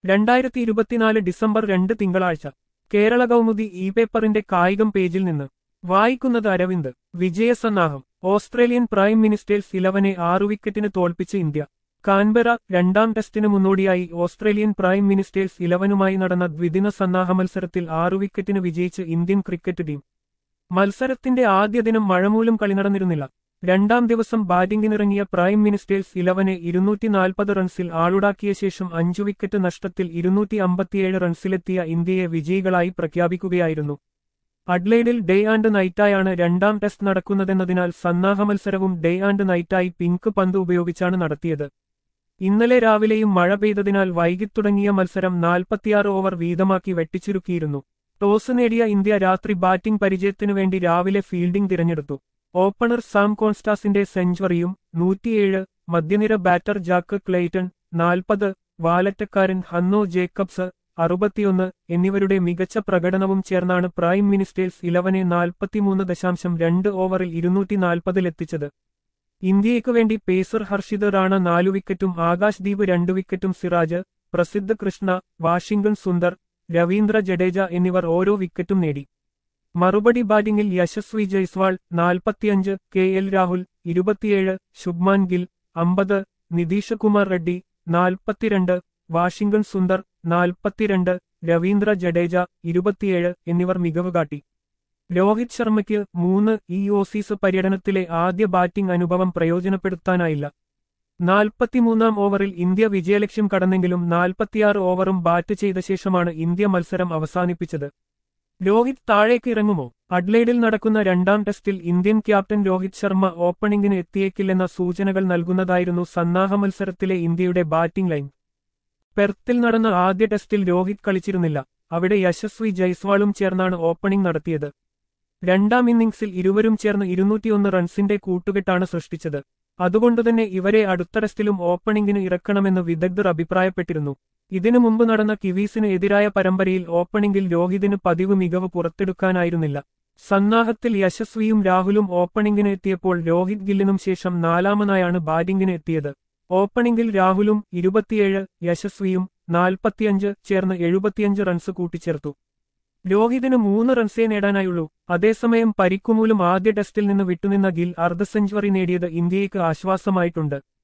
രണ്ടായിരത്തി ഇരുപത്തിനാല് ഡിസംബർ രണ്ട് തിങ്കളാഴ്ച കേരള കൗമുദി ഇ പേപ്പറിന്റെ കായികം പേജിൽ നിന്ന് വായിക്കുന്നത് അരവിന്ദ് വിജയസന്നാഹം ഓസ്ട്രേലിയൻ പ്രൈം മിനിസ്റ്റേഴ്സ് ഇലവനെ ആറു വിക്കറ്റിന് തോൽപ്പിച്ച് ഇന്ത്യ കാൻബെറ രണ്ടാം ടെസ്റ്റിന് മുന്നോടിയായി ഓസ്ട്രേലിയൻ പ്രൈം മിനിസ്റ്റേഴ്സ് ഇലവനുമായി നടന്ന ദ്വിദിന സന്നാഹ മത്സരത്തിൽ ആറു വിക്കറ്റിന് വിജയിച്ച് ഇന്ത്യൻ ക്രിക്കറ്റ് ടീം മത്സരത്തിന്റെ ആദ്യ ദിനം മഴമൂലം കളി നടന്നിരുന്നില്ല രണ്ടാം ദിവസം ബാറ്റിംഗിനിറങ്ങിയ പ്രൈം മിനിസ്റ്റേഴ്സ് ഇലവനെ ഇരുന്നൂറ്റി നാൽപ്പത് റൺസിൽ ആളുടാക്കിയ ശേഷം അഞ്ചു വിക്കറ്റ് നഷ്ടത്തിൽ ഇരുന്നൂറ്റി അമ്പത്തിയേഴ് റൺസിലെത്തിയ ഇന്ത്യയെ വിജയികളായി പ്രഖ്യാപിക്കുകയായിരുന്നു അഡ്ലൈഡിൽ ഡേ ആൻഡ് നൈറ്റായാണ് രണ്ടാം ടെസ്റ്റ് നടക്കുന്നതെന്നതിനാൽ സന്നാഹ മത്സരവും ഡേ ആൻഡ് നൈറ്റായി പിങ്ക് പന്ത് ഉപയോഗിച്ചാണ് നടത്തിയത് ഇന്നലെ രാവിലെയും മഴ പെയ്തതിനാൽ വൈകിത്തുടങ്ങിയ മത്സരം നാൽപ്പത്തിയാറ് ഓവർ വീതമാക്കി വെട്ടിച്ചുരുക്കിയിരുന്നു ടോസ് നേടിയ ഇന്ത്യ രാത്രി ബാറ്റിംഗ് പരിചയത്തിനു വേണ്ടി രാവിലെ ഫീൽഡിംഗ് തിരഞ്ഞെടുത്തു ഓപ്പണർ സാം കോൺസ്റ്റാസിന്റെ സെഞ്ചുറിയും നൂറ്റിയേഴ് മധ്യനിര ബാറ്റർ ജാക്ക് ക്ലെയ്റ്റൺ നാൽപ്പത് വാലറ്റക്കാരൻ ഹന്നോ ജേക്കബ്സ് അറുപത്തിയൊന്ന് എന്നിവരുടെ മികച്ച പ്രകടനവും ചേർന്നാണ് പ്രൈം മിനിസ്റ്റേഴ്സ് ഇലവനെ നാൽപ്പത്തിമൂന്ന് ദശാംശം രണ്ട് ഓവറിൽ ഇരുന്നൂറ്റി നാൽപ്പതിലെത്തിച്ചത് ഇന്ത്യയ്ക്കു വേണ്ടി പേസർ ഹർഷിത് റാണ നാലു വിക്കറ്റും ആകാശ് ദീപ് രണ്ടു വിക്കറ്റും സിറാജ് പ്രസിദ്ധ കൃഷ്ണ വാഷിംഗ്ടൺ സുന്ദർ രവീന്ദ്ര ജഡേജ എന്നിവർ ഓരോ വിക്കറ്റും നേടി മറുപടി ബാറ്റിംഗിൽ യശസ്വി ജയ്സ്വാൾ നാൽപ്പത്തിയഞ്ച് കെ എൽ രാഹുൽ ഇരുപത്തിയേഴ് ശുഭ്മാൻ ഗിൽ അമ്പത് നിതീഷ് കുമാർ റെഡ്ഡി നാൽപ്പത്തിരണ്ട് വാഷിംഗ്ടൺ സുന്ദർ നാൽപ്പത്തിരണ്ട് രവീന്ദ്ര ജഡേജ ഇരുപത്തിയേഴ് എന്നിവർ മികവ് കാട്ടി രോഹിത് ശർമ്മയ്ക്ക് മൂന്ന് ഈ ഓസീസ് പര്യടനത്തിലെ ആദ്യ ബാറ്റിംഗ് അനുഭവം പ്രയോജനപ്പെടുത്താനായില്ല നാൽപ്പത്തിമൂന്നാം ഓവറിൽ ഇന്ത്യ വിജയലക്ഷ്യം കടന്നെങ്കിലും നാൽപ്പത്തിയാറ് ഓവറും ബാറ്റ് ചെയ്ത ശേഷമാണ് ഇന്ത്യ മത്സരം അവസാനിപ്പിച്ചത് രോഹിത് താഴേക്ക് ഇറങ്ങുമോ അഡ്ലൈഡിൽ നടക്കുന്ന രണ്ടാം ടെസ്റ്റിൽ ഇന്ത്യൻ ക്യാപ്റ്റൻ രോഹിത് ശർമ്മ ഓപ്പണിംഗിന് എത്തിയേക്കില്ലെന്ന സൂചനകൾ നൽകുന്നതായിരുന്നു സന്നാഹ മത്സരത്തിലെ ഇന്ത്യയുടെ ബാറ്റിംഗ് ലൈൻ പെർത്തിൽ നടന്ന ആദ്യ ടെസ്റ്റിൽ രോഹിത് കളിച്ചിരുന്നില്ല അവിടെ യശസ്വി ജയ്സ്വാളും ചേർന്നാണ് ഓപ്പണിംഗ് നടത്തിയത് രണ്ടാം ഇന്നിംഗ്സിൽ ഇരുവരും ചേർന്ന് ഇരുന്നൂറ്റിയൊന്ന് റൺസിന്റെ കൂട്ടുകെട്ടാണ് സൃഷ്ടിച്ചത് അതുകൊണ്ടുതന്നെ ഇവരെ അടുത്ത ടെസ്റ്റിലും ഓപ്പണിംഗിന് ഇറക്കണമെന്ന് വിദഗ്ധർ അഭിപ്രായപ്പെട്ടിരുന്നു ഇതിനു മുമ്പ് നടന്ന കിവീസിന് എതിരായ പരമ്പരയിൽ ഓപ്പണിംഗിൽ രോഹിതിന് പതിവ് മികവ് പുറത്തെടുക്കാനായിരുന്നില്ല സന്നാഹത്തിൽ യശസ്വിയും രാഹുലും ഓപ്പണിംഗിന് എത്തിയപ്പോൾ രോഹിത് ഗില്ലിനും ശേഷം നാലാമനായാണ് ബാറ്റിംഗിന് എത്തിയത് ഓപ്പണിംഗിൽ രാഹുലും ഇരുപത്തിയേഴ് യശസ്വിയും നാൽപ്പത്തിയഞ്ച് ചേർന്ന് എഴുപത്തിയഞ്ച് റൺസ് കൂട്ടിച്ചേർത്തു രോഹിതിന് മൂന്ന് റൺസേ നേടാനായുള്ളൂ അതേസമയം പരിക്കുമൂലം ആദ്യ ടെസ്റ്റിൽ നിന്ന് വിട്ടുനിന്ന ഗിൽ അർദ്ധ സെഞ്ചുറി നേടിയത് ഇന്ത്യയ്ക്ക് ആശ്വാസമായിട്ടുണ്ട്